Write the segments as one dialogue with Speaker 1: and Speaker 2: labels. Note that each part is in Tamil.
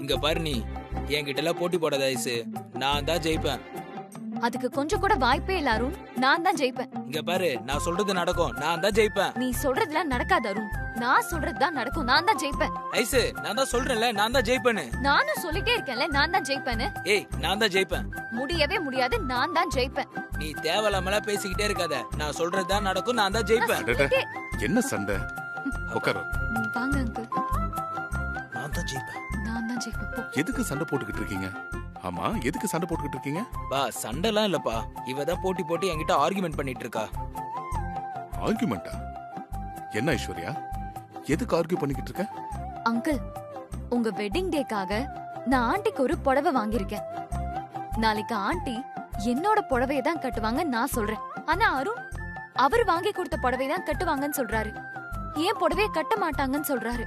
Speaker 1: இங்க பாரு நீ என்கிட்ட எல்லாம் போட்டி போடாத ஐசு நான் தான் ஜெயிப்பேன்
Speaker 2: அதுக்கு கொஞ்சம் கூட வாய்ப்பே இல்ல அருண் நான் தான் ஜெயிப்பேன்
Speaker 1: இங்க பாரு நான் சொல்றது நடக்கும் நான் தான் ஜெயிப்பேன்
Speaker 2: நீ சொல்றதுலாம் நடக்காது அருண் நான் சொல்றதுதான் நடக்கும் நான் தான் ஜெயிப்பேன்
Speaker 1: ஐசு நான் தான் சொல்றேன்ல நான் தான் ஜெயிப்பேன்னு
Speaker 2: நானும் சொல்லிட்டே இருக்கேன்ல நான் தான் ஜெயிப்பேன்னு
Speaker 1: ஏய் நான் தான் ஜெயிப்பேன்
Speaker 2: முடியவே முடியாது நான் தான் ஜெயிப்பேன்
Speaker 1: நீ தேவையில்லாமலாம் பேசிக்கிட்டே இருக்காத நான் சொல்றது தான் நடக்கும் நான் தான் ஜெயிப்பேன்
Speaker 3: அடடே, என்ன சண்டை உட்காரு
Speaker 2: வாங்க அங்கிள்
Speaker 1: நான் தான் ஜெயிப்பேன்
Speaker 2: நான் தான் ஜெயிப்பேன் போ.
Speaker 3: எதுக்கு சண்டை போட்டுக்கிட்டு இருக்கீங்க ஆமா எதுக்கு சண்டை போட்டுக்கிட்டு இருக்கீங்க
Speaker 1: பா சண்டைலாம் இல்லப்பா இவ தான் போட்டி போட்டு என்கிட்ட ஆர்குமெண்ட் பண்ணிட்டு இருக்கா
Speaker 3: ஆர்குமெண்டா என்ன ஐஸ்வர்யா எதுக்கு ஆர்கியூ பண்ணிக்கிட்டு இருக்க
Speaker 2: அங்கிள் உங்க வெட்டிங் டேக்காக நான் ஆண்டிக்கு ஒரு புடவை வாங்கியிருக்கேன் நாளைக்கு ஆண்டி என்னோட புடவையை தான் கட்டுவாங்க நான் சொல்றேன் ஆனா அருண் அவர் வாங்கி கொடுத்த புடவை தான் கட்டுவாங்கன்னு சொல்றாரு ஏன் புடவையை கட்ட மாட்டாங்கன்னு சொல்றாரு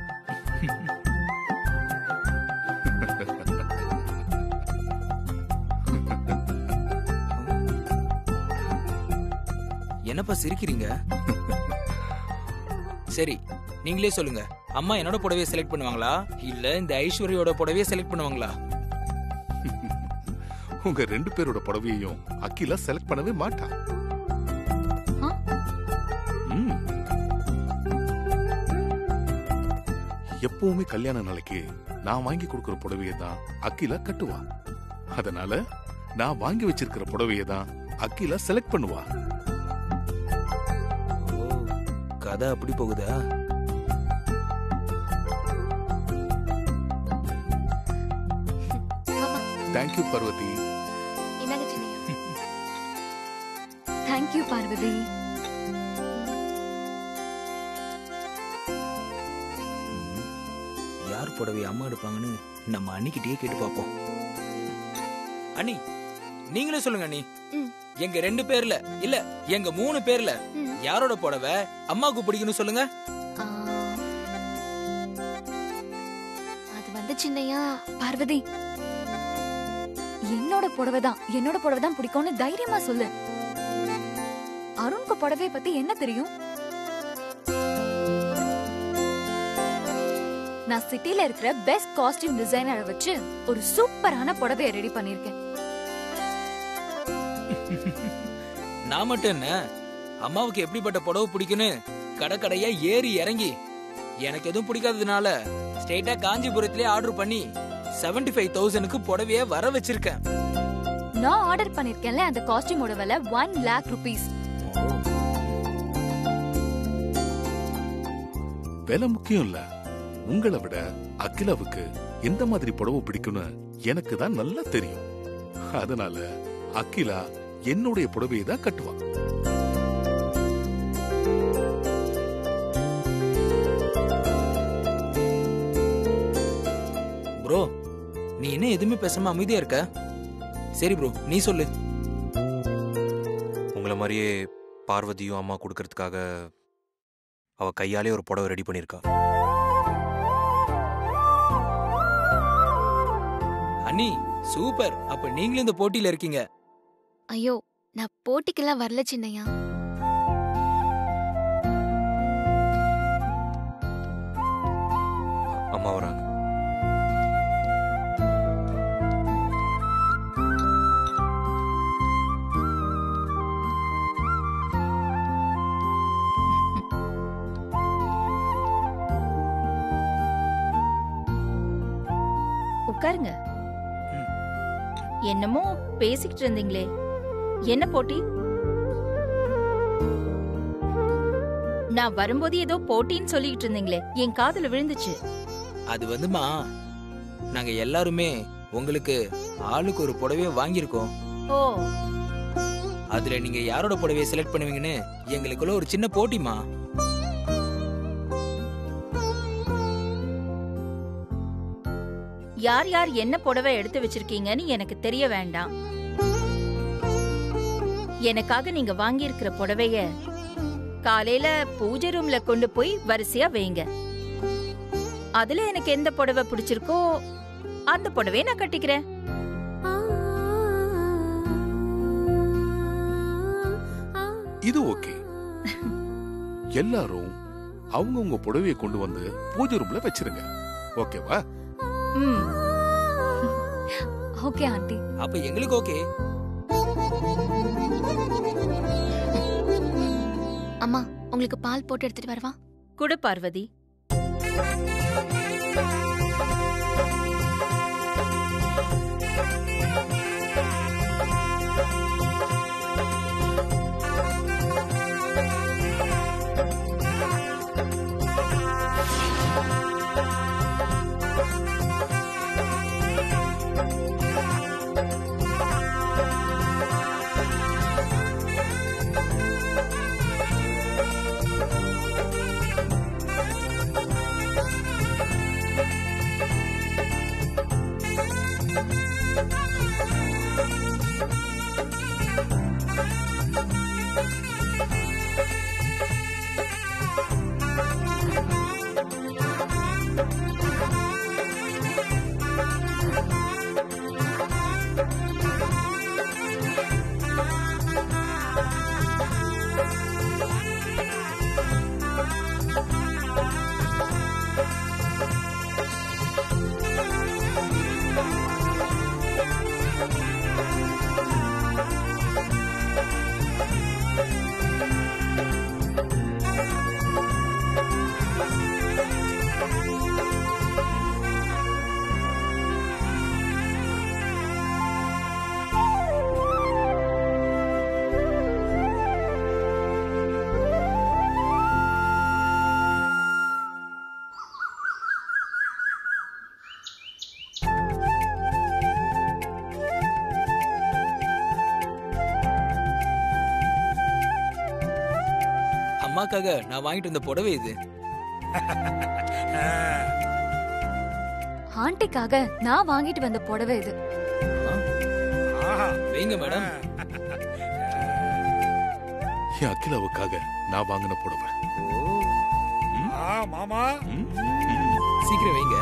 Speaker 1: என்னப்பா சிரிக்கிறீங்க சரி நீங்களே சொல்லுங்க அம்மா என்னோட புடவையை செலக்ட் பண்ணுவாங்களா இல்ல இந்த ஐஸ்வர்யோட புடவையை செலக்ட் பண்ணுவாங்களா
Speaker 3: உங்க ரெண்டு பேரோட புடவையையும் அகிலா செலக்ட் பண்ணவே மாட்டா
Speaker 2: ஆ?
Speaker 3: ம். எப்பவுமே கல்யாண நாளைக்கு நான் வாங்கி கொடுக்கிற புடவையை தான் அகிலா கட்டுவா அதனால நான் வாங்கி வச்சிருக்கிற புடவையை தான் அகிலா செலக்ட் பண்ணுவா
Speaker 1: ஓ, கதை அப்படி போகுதா
Speaker 2: ஆமா
Speaker 3: தேங்க்யூ பார்வதி
Speaker 2: என்னங்க சின்னையா தேங்க்யூ பார்வதி
Speaker 1: ம், யார் புடவை அம்மா எடுப்பாங்கன்னு நம்ம அண்ணிக்கிட்டே கேட்டு பார்ப்போம் அண்ணி நீங்களே சொல்லுங்க அண்ணி
Speaker 2: ம்.
Speaker 1: எங்க ரெண்டு பேர்ல இல்ல எங்க மூணு பேர்ல
Speaker 2: ம்.
Speaker 1: யாரோட புடவை அம்மாவுக்கு பிடிக்கும்னு சொல்லுங்க
Speaker 2: ஆ. அது வந்து சின்னையா பார்வதி என்னோட புடவை தான் என்னோட புடவை தான் பிடிக்கும்னு தைரியமா சொல்லு அருண்க்கு புடவைய பத்தி என்ன தெரியும் நான் சிட்டில இருக்கிற பெஸ்ட் காஸ்டியூம் டிசைனரை வச்சு ஒரு சூப்பரான புடவைய ரெடி பண்ணிருக்கேன்
Speaker 1: நான் மட்டும் என்ன அம்மாவுக்கு எப்படிப்பட்ட புடவை பிடிக்கும்னு கடை கடையா ஏறி இறங்கி எனக்கு எதுவும் பிடிக்காததுனால ஸ்ட்ரெயிட்டா காஞ்சிபுரத்திலே ஆர்டர் பண்ணி 75000 ஃபைவ் தௌசண்ட்க்கு புடவைய வர வச்சிருக்கேன்
Speaker 2: நான் ஆர்டர் பண்ணிருக்கேன்ல அந்த காஸ்டியூமோட விலை ஒன் லேக் ருபீஸ்
Speaker 3: விலை முக்கியம் இல்ல உங்களை விட அகிலாவுக்கு எந்த மாதிரி புடவை பிடிக்கும்னு எனக்கு தான் நல்லா தெரியும் அதனால அகிலா என்னுடைய புடவையை தான் கட்டுவா
Speaker 1: ப்ரோ நீ என்ன எதுவுமே பேசாம அமைதியா இருக்க சரி ப்ரோ நீ சொல்லு
Speaker 4: உங்களை மாதிரியே பார்வதியும் அம்மா கொடுக்கறதுக்காக அவ கையாலே ஒரு புடவை ரெடி பண்ணியிருக்கா
Speaker 1: அண்ணி சூப்பர் அப்ப நீங்களும் இந்த போட்டியில இருக்கீங்க
Speaker 2: ஐயோ நான் போட்டிக்கெல்லாம் வரல சின்னையா
Speaker 4: அம்மா வராங்க
Speaker 5: உட்காருங்க
Speaker 1: ம்.
Speaker 5: என்னமோ பேசிக்கிட்டு இருந்தீங்களே என்ன போட்டி நான் வரும்போது ஏதோ போட்டின்னு சொல்லிக்கிட்டு இருந்தீங்களே என் காதுல விழுந்துச்சு
Speaker 1: அது வந்துமா நாங்க எல்லாருமே உங்களுக்கு ஆளுக்கு ஒரு புடவைய வாங்கியிருக்கோம்
Speaker 5: ஓ
Speaker 1: அதுல நீங்க யாரோட புடவைய செலக்ட் பண்ணுவீங்கன்னு எங்களுக்குள்ள ஒரு சின்ன போட்டிமா
Speaker 5: யார் யார் என்ன புடவை எடுத்து வச்சிருக்கீங்கன்னு எனக்கு தெரிய வேண்டாம் எனக்காக நீங்க வாங்கியிருக்கிற புடவைய காலையில பூஜை ரூம்ல கொண்டு போய் வரிசையா வைங்க அதுல எனக்கு எந்த புடவை பிடிச்சிருக்கோ அந்த புடவைய நான் கட்டிக்கிறேன்
Speaker 3: இது ஓகே எல்லாரும் அவங்கவங்க புடவையை கொண்டு வந்து பூஜை ரூம்ல வச்சிருங்க ஓகேவா
Speaker 5: ம்
Speaker 2: ஓகே ஆண்டி
Speaker 1: அப்ப எங்களுக்கு ஓகே
Speaker 6: அம்மா உங்களுக்கு பால் போட்டு எடுத்துட்டு வரவா
Speaker 5: குடு பார்வதி
Speaker 1: அம்மாக்காக நான் வாங்கிட்டு வந்த புடவை இது
Speaker 2: ஆண்டிக்காக நான் வாங்கிட்டு வந்த புடவை இது
Speaker 1: வைங்க மேடம்
Speaker 3: என் அகிலாவுக்காக நான் வாங்கின புடவை
Speaker 7: ஆ மாமா
Speaker 3: ம், ம்,
Speaker 1: சீக்கிரம் வைங்க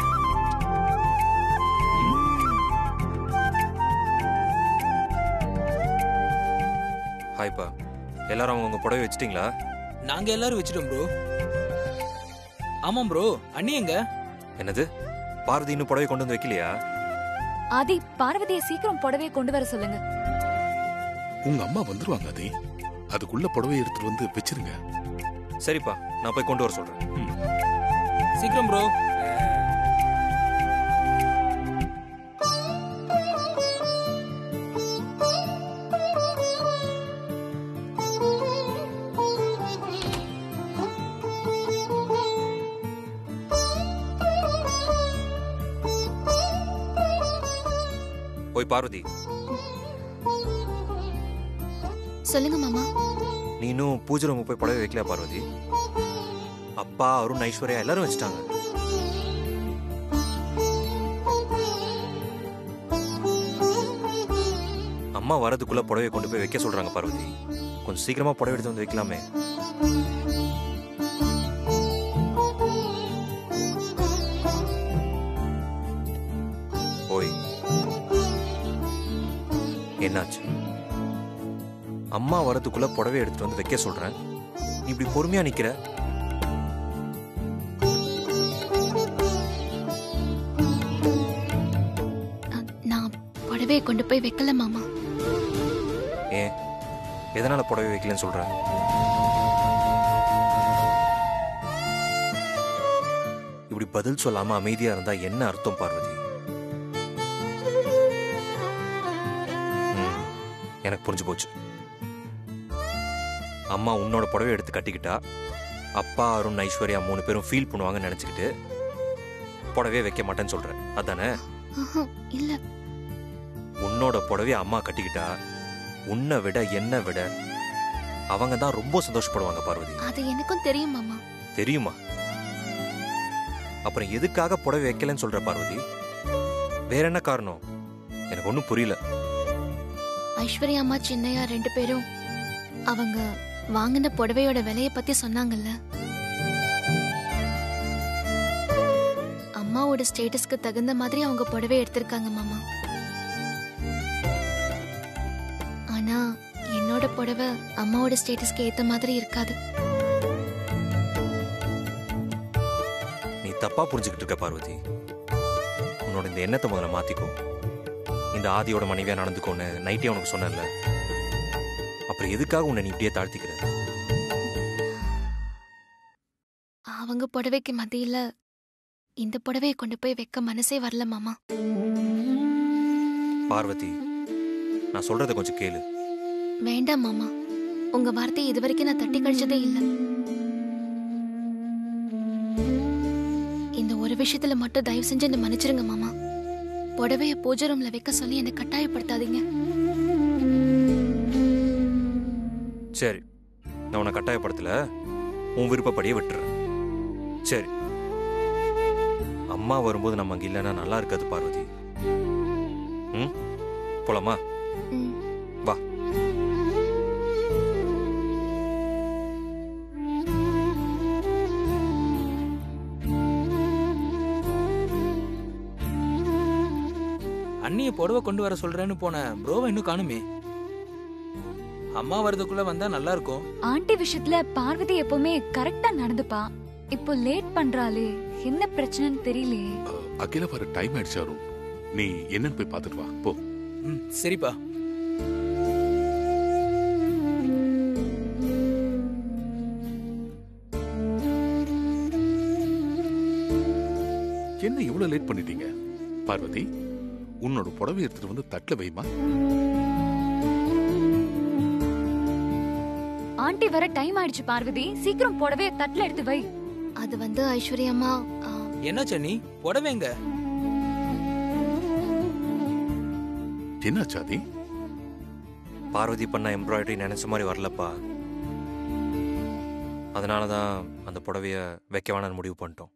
Speaker 4: ஹாய்ப்பா எல்லாரும் அவங்க உங்க புடவை வச்சிட்டீங்களா
Speaker 1: நாங்க எல்லாரும் வச்சிட்டோம் ப்ரோ ஆமாம் ப்ரோ அண்ணி எங்க
Speaker 4: என்னது பார்வதி இன்னும் புடவை கொண்டு வந்து வைக்கலையா
Speaker 2: ஆதி பார்வதியை சீக்கிரம் புடவையை கொண்டு வர சொல்லுங்க
Speaker 3: உங்க அம்மா வந்துருவாங்க அதே அதுக்குள்ள புடவை எடுத்துட்டு வந்து வச்சிருங்க
Speaker 4: சரிப்பா நான் போய் கொண்டு வர சொல்றேன்
Speaker 1: சீக்கிரம் ப்ரோ
Speaker 4: போய் பார்வதி
Speaker 6: சொல்லுங்க மாமா
Speaker 4: நீ இன்னும் பூஜை ரூம் போய் புடவை வைக்கலையா பார்வதி அப்பா அருண் ஐஸ்வர்யா எல்லாரும் வச்சுட்டாங்க அம்மா வரதுக்குள்ள புடவை கொண்டு போய் வைக்க சொல்றாங்க பார்வதி கொஞ்சம் சீக்கிரமா புடவை எடுத்து வந்து வைக்கலாமே ஓய் என்னாச்சு அம்மா வரதுக்குள்ள புடவை எடுத்துட்டு வந்து வைக்க சொல்றேன் நீ இப்படி பொறுமையா நிக்கிற
Speaker 6: அ, நான் புடவையை கொண்டு போய் வைக்கல மாமா
Speaker 4: ஏன் எதனால புடவை வைக்கலன்னு சொல்ற இப்படி பதில் சொல்லாம அமைதியா இருந்தா என்ன அர்த்தம் பார்வதி ம், எனக்கு புரிஞ்சு போச்சு அம்மா உன்னோட புடவை எடுத்து கட்டிக்கிட்டா அப்பா அருண் ஐஸ்வர்யா மூணு பேரும் ஃபீல் பண்ணுவாங்கன்னு நினைச்சுக்கிட்டு புடவையே வைக்க மாட்டேன்னு சொல்றேன் அதானே
Speaker 6: ஆஹா, இல்ல
Speaker 4: உன்னோட புடவைய அம்மா கட்டிக்கிட்டா உன்னை விட என்னை விட அவங்க தான் ரொம்ப சந்தோஷப்படுவாங்க பார்வதி
Speaker 6: அது எனக்கும் தெரியும் மாமா
Speaker 4: தெரியுமா அப்புறம் எதுக்காக புடவை வைக்கலன்னு சொல்ற பார்வதி வேற என்ன காரணம் எனக்கு ஒன்றும் புரியல
Speaker 6: ஐஸ்வர்யா அம்மா சின்னையா ரெண்டு பேரும் அவங்க வாங்கின புடவையோட விலைய பத்தி சொன்னாங்கல்ல அம்மாவோட ஸ்டேட்டஸ்க்கு தகுந்த மாதிரி அவங்க புடவை எடுத்திருக்காங்க மாமா ஆனா என்னோட புடவை அம்மாவோட ஸ்டேட்டஸ்க்கு ஏத்த மாதிரி இருக்காது
Speaker 4: நீ தப்பா புரிஞ்சுக்கிட்டு இருக்க பார்வதி உன்னோட இந்த எண்ணத்தை முதல்ல மாத்திக்கோ இந்த ஆதியோட மனைவியா நடந்துக்கோன்னு நைட்டே உனக்கு சொன்னேன்ல அப்புறம் எதுக்காக உன்னை நீ இப்படியே தாழ்த்திக்கிற
Speaker 6: அவங்க புடவைக்கு மத்தியில இந்த புடவையை கொண்டு போய் வைக்க மனசே வரல மாமா
Speaker 4: பார்வதி நான் சொல்றத கொஞ்சம் கேளு
Speaker 6: வேண்டாம் மாமா உங்க வார்த்தையை இது வரைக்கும் நான் தட்டி கழிச்சதே இல்ல இந்த ஒரு விஷயத்துல மட்டும் தயவு செஞ்சு என்ன மன்னிச்சிருங்க மாமா புடவைய பூஜை ரூம்ல வைக்க சொல்லி என்னை கட்டாயப்படுத்தாதீங்க
Speaker 4: சரி நான் உன்னை கட்டாயப்படுத்தல உன் விருப்பப்படியே விட்டுறேன் சரி அம்மா வரும்போது நம்ம அங்க இல்லைன்னா நல்லா இருக்காது பார்வதி ம் போலாமா
Speaker 6: ம்.
Speaker 4: வா
Speaker 1: அண்ணிய புடவை கொண்டு வர சொல்றேன்னு போன ப்ரோவை இன்னும் காணுமே அம்மா வரதுக்குள்ள வந்தா நல்லா இருக்கும்
Speaker 2: ஆண்டி விஷயத்துல பார்வதி எப்பவுமே கரெக்டா நடந்துப்பா இப்போ லேட் பண்றாளே என்ன பிரச்சனைன்னு தெரியலையே
Speaker 3: அஹ், அகிலா வர டைம் ஆயிடுச்சு அருண் நீ என்னன்னு போய் பார்த்துட்டு வா போ
Speaker 1: ம் சரிப்பா
Speaker 3: என்ன இவ்வளவு லேட் பண்ணிட்டீங்க பார்வதி உன்னோட புடவை எடுத்துட்டு வந்து தட்டுல வைமா
Speaker 2: ஆண்டி வர டைம் ஆயிடுச்சு பார்வதி சீக்கிரம் புடவைய தட்டுல எடுத்து வை
Speaker 6: அது வந்து ஐஸ்வர்யம்மா ஆ,
Speaker 1: என்னாச்சு அண்ணி புடவைங்க
Speaker 3: என்னாச்சு ஆதி
Speaker 4: பார்வதி பண்ண எம்ப்ராய்டரி நினைச்ச மாதிரி வரலப்பா அதனால தான் அந்த புடவைய வைக்க வேணாம்னு முடிவு பண்ணிட்டோம்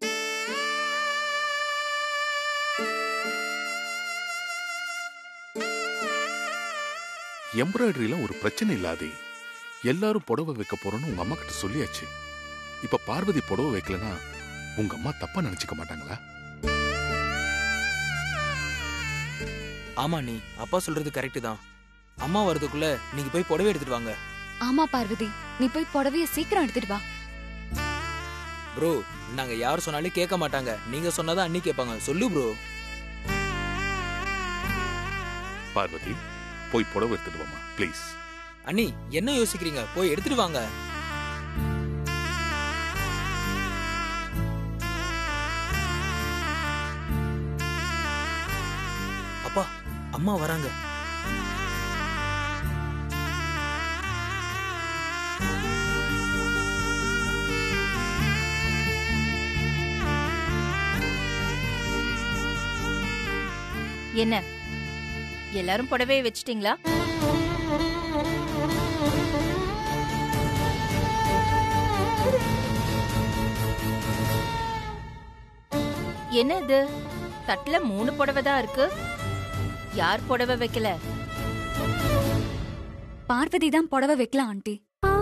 Speaker 3: எம்ப்ராய்டரிலாம் ஒரு பிரச்சனை இல்லாதே எல்லாரும் புடவை வைக்க போறோம்னு உங்க அம்மா கிட்ட சொல்லியாச்சு இப்ப பார்வதி புடவை வைக்கலனா உங்க அம்மா தப்பா நினைச்சுக்க மாட்டாங்களா
Speaker 1: ஆமா நீ அப்பா சொல்றது கரெக்ட் தான் அம்மா வரதுக்குள்ள நீங்க போய் புடவை எடுத்துட்டு வாங்க
Speaker 2: ஆமா பார்வதி நீ போய் புடவைய சீக்கிரம் எடுத்துட்டு வா
Speaker 1: ப்ரோ நாங்க யார் சொன்னாலும் கேட்க மாட்டாங்க நீங்க சொன்னாதான் அண்ணி கேட்பாங்க சொல்லு ப்ரோ
Speaker 3: பார்வதி போய் புடவை எடுத்துட்டு வாமா ப்ளீஸ்
Speaker 1: அண்ணி என்ன யோசிக்கிறீங்க போய் எடுத்துட்டு வாங்க அப்பா அம்மா வராங்க
Speaker 5: என்ன எல்லாரும் புடவையை வச்சிட்டீங்களா என்ன இது தட்டுல மூணு புடவை தான் இருக்கு யார் புடவை வைக்கல
Speaker 2: பார்வதி தான் புடவை வைக்கலாம் ஆண்டி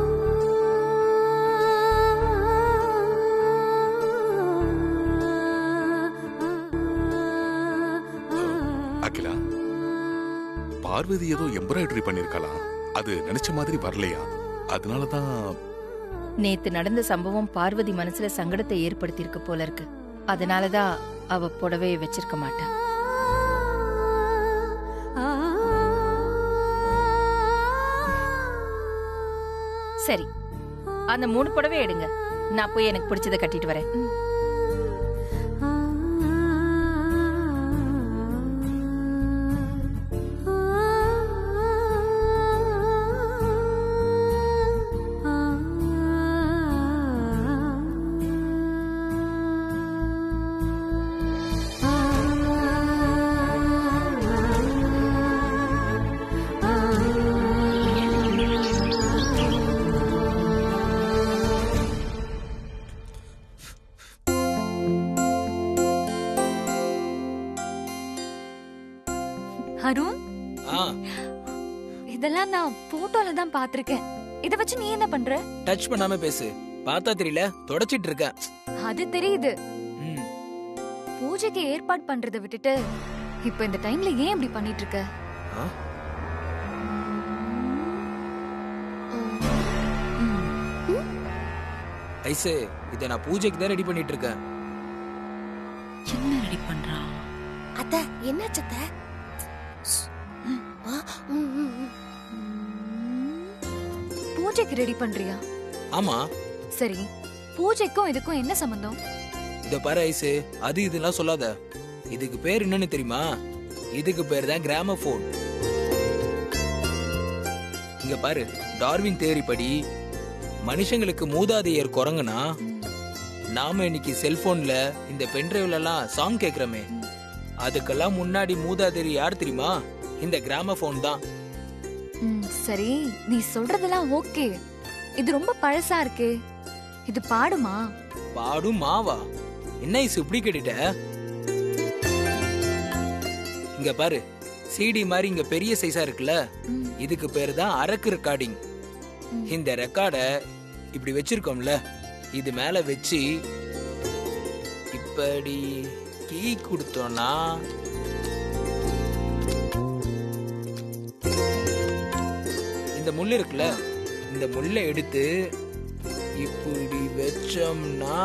Speaker 3: அகிலா பார்வதி ஏதோ எம்ப்ராய்டரி பண்ணிருக்கலாம் அது நினைச்ச மாதிரி வரலையா அதனாலதான்
Speaker 5: நேத்து நடந்த சம்பவம் பார்வதி மனசுல சங்கடத்தை ஏற்படுத்தியிருக்கு போல இருக்கு அதனாலதான் அவ புடவையை வச்சிருக்க மாட்டா சரி அந்த மூணு புடவை எடுங்க நான் போய் எனக்கு பிடிச்சதை கட்டிட்டு வரேன்
Speaker 2: அருண்
Speaker 1: ஆ
Speaker 2: இதெல்லாம் நான் போட்டோல தான் பாத்திருக்கேன் இத வச்சு நீ என்ன பண்ற
Speaker 1: டச் பண்ணாம பேசு பார்த்தா தெரியல தொடச்சிட்டு இருக்கேன்
Speaker 2: அது தெரியுது
Speaker 1: ம்,
Speaker 2: பூஜைக்கு ஏற்பாடு பண்றதை விட்டுட்டு இப்ப இந்த டைம்ல ஏன் இப்படி பண்ணிட்டு இருக்க
Speaker 1: ஆ? ஐசு இதை நான் பூஜைக்கு தான் ரெடி பண்ணிட்டு இருக்கேன்
Speaker 8: என்ன ரெடி பண்றான்
Speaker 6: அத்த என்ன அத்த ம், ம், ம்.
Speaker 2: பூஜைக்கு ரெடி பண்றியா
Speaker 1: ஆமா
Speaker 2: சரி பூஜைக்கும் இதுக்கும் என்ன சம்பந்தம்
Speaker 1: இத பாரு ஐசு அது இதெல்லாம் சொல்லாத இதுக்கு பேர் என்னன்னு தெரியுமா இதுக்கு பேர் தான் கிராமபோன் இங்க பாரு டார்வின் தேரி படி மனுஷங்களுக்கு மூதாதையர் குரங்குனா நாம இன்னைக்கு செல்போன்ல இந்த பென்டிரைவ்ல எல்லாம் சாங் கேக்குறோமே அதுக்கெல்லாம் முன்னாடி மூதாதையர் யார் தெரியுமா இந்த கிராமபோன் தான்
Speaker 2: ம், சரி நீ சொல்றதெல்லாம் ஓகே இது ரொம்ப பழசா இருக்கே இது பாடுமா
Speaker 1: பாடும் மாவா என்ன ஐசு இப்படி கேட்டுட்ட இங்க பாரு சிடி மாதிரி இங்க பெரிய சைஸா இருக்குல்ல
Speaker 2: ம்,
Speaker 1: இதுக்கு பேர் தான் அரக்கு ரெக்கார்டிங்
Speaker 2: ம்.
Speaker 1: இந்த ரெக்கார்ட இப்படி வச்சிருக்கோம்ல இது மேல வச்சு இப்படி கீ கொடுத்தோம்னா இந்த முள் இருக்குல்ல இந்த முள்ளை எடுத்து இப்படி வச்சோம்னா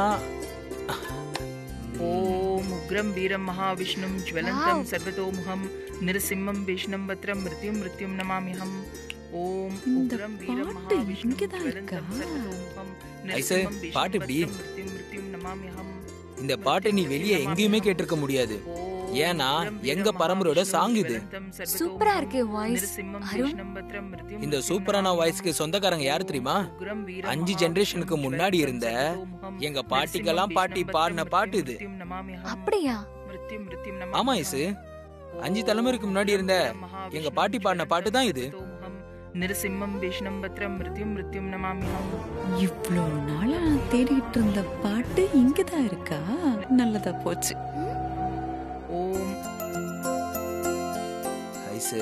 Speaker 8: ஓம் உக்ரம் வீரம் மகாவிஷ்ணும் ஜுவலந்தம்
Speaker 2: Wow.
Speaker 8: சர்வதோமுகம் நிருசிம்மம் பீஷ்ணம் பத்ரம் மிருத்யும் மிருத்யும் நமாமிஹம் ஓம்
Speaker 9: இந்த
Speaker 8: உக்ரம் வீரம்
Speaker 9: பாட்டு
Speaker 8: மகாவிஷ்ணும்
Speaker 9: இங்கதான்
Speaker 8: ஜுவலந்தம்
Speaker 9: இருக்கா?
Speaker 8: சர்வதோமுகம்
Speaker 1: ஐசே,
Speaker 8: நிருசிம்மம் பீஷ்ணம்
Speaker 1: பாட்டு எப்படி?
Speaker 8: பத்ரம் மிருத்யும் மிருத்யும் நமாமிஹம்
Speaker 1: இந்த பாட்டை நீ வெளியே எங்கேயுமே கேட்டிருக்க முடியாது ஏன்னா, எங்க பரம்பரையோட song இது.
Speaker 2: சூப்பரா இருக்கே வாய்ஸ் அருண்
Speaker 1: இந்த சூப்பரான வாய்ஸ்க்கு சொந்தக்காரங்க யாரு தெரியுமா அஞ்சு ஜெனரேஷனுக்கு முன்னாடி இருந்த எங்க பாட்டிக்கெல்லாம் பாட்டி பாடின பாட்டு இது
Speaker 2: அப்படியா
Speaker 1: ஆமா ஐசு அஞ்சு தலைமுறைக்கு முன்னாடி இருந்த எங்க பாட்டி பாடின பாட்டு தான் இது
Speaker 8: நிருசிம்மம் பீஷ்ணம் பத்ரம் மிருத்யும் மிருத்யும் நமாமிஹம்
Speaker 9: இவ்ளோ நாளா நான் தேடிட்டு இருந்த பாட்டு இங்கதான் இருக்கா நல்லதா போச்சு
Speaker 8: ஓம்
Speaker 1: ஐசு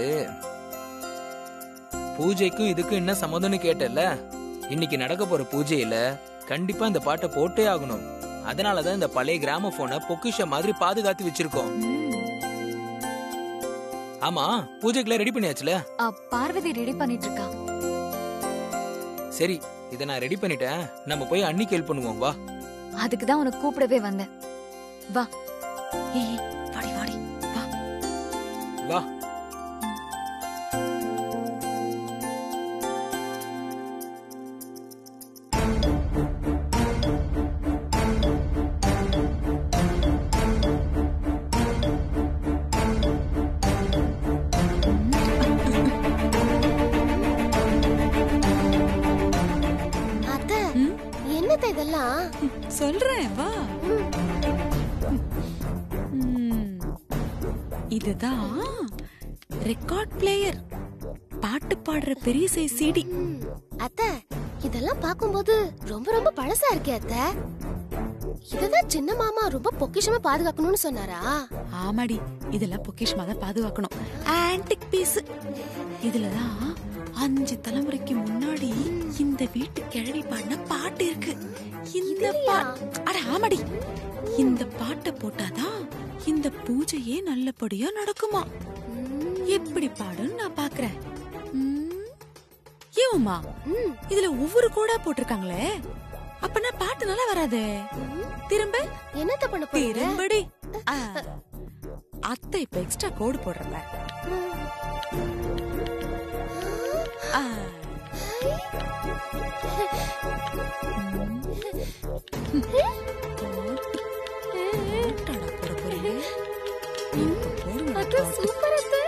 Speaker 1: பூஜைக்கும் இதுக்கும் என்ன சம்மந்தம்னு கேட்டல இன்னைக்கு நடக்க போற பூஜையில கண்டிப்பா இந்த பாட்டை போட்டே ஆகணும் அதனாலதான் இந்த பழைய கிராம போனை பொக்கிஷ மாதிரி பாதுகாத்து வச்சிருக்கோம் ஆமா பூஜைக்குள்ள ரெடி பண்ணியாச்சுல
Speaker 2: அ, பார்வதி ரெடி பண்ணிட்டு இருக்கா
Speaker 1: சரி இதை நான் ரெடி பண்ணிட்டேன் நம்ம போய் அன்னிக்கு ஹெல்ப் பண்ணுவோம் வா
Speaker 2: அதுக்கு தான் உனக்கு கூப்பிடவே வந்தேன் வா
Speaker 9: ஏய் வாடி வாடி வா
Speaker 1: வா
Speaker 6: அத்தை
Speaker 9: ம்?
Speaker 6: என்னத்த இதெல்லாம்
Speaker 9: சொல்றேன் வா ம். இதுதான் ரெக்கார்ட் பிளேயர் பாட்டு பாடுற பெரிய சைஸ் சிடி
Speaker 6: ம், அத்தை இதெல்லாம் பாக்கும்போது ரொம்ப ரொம்ப பழசா இருக்கே அத்தை இதுதான் சின்ன மாமா ரொம்ப பொக்கிஷமா பாதுகாக்கணும்னு சொன்னாரா
Speaker 9: ஆமாடி இதெல்லாம் பொக்கிஷமா தான் பாதுகாக்கணும் ஆன்டிக் பீஸ் இதுலதான் அஞ்சு தலைமுறைக்கு முன்னாடி இந்த வீட்டு கிழவி பாடின பாட்டு இருக்கு இந்த பாட்டு அட ஆமாடி இந்த பாட்டை போட்டாதான் இந்த பூஜையே நல்லபடியா நடக்குமா எப்படி பாடுன்னு நான் பாக்குறேன் ம், ஏவுமா
Speaker 6: ம்,
Speaker 9: இதுல ஒவ்வொரு கோடா போட்டிருக்காங்களே அப்பனா பாட்டு நல்லா வராதே திரும்ப
Speaker 6: என்னத்த பண்ண போறீங்க
Speaker 9: திரும்படி ஆ. அத்தை இப்ப எக்ஸ்ட்ரா கோடு போடுறல ஆ. பாட்டாடா போட போறீங்க? இப்ப போடுங்க
Speaker 6: அத்தை,
Speaker 9: பாட்டு.
Speaker 6: சூப்பர் அத்தை.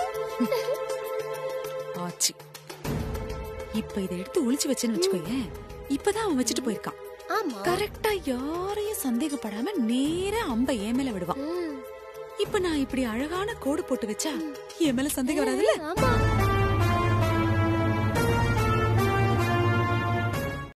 Speaker 9: ஆச்சு இப்ப இதை எடுத்து ஒளிச்சு வச்சேன்னு வச்சுக்கோயேன் இப்பதான் அவன் வச்சுட்டு போயிருக்கான்
Speaker 6: ஆமா
Speaker 9: கரெக்டா யாரையும் சந்தேகப்படாம நேரா அம்ப என் மேல விடுவான்
Speaker 6: ம்,
Speaker 9: இப்ப நான் இப்படி அழகான கோடு போட்டு வச்சா என் மேல சந்தேகம் வராதுல்ல
Speaker 6: ஆமா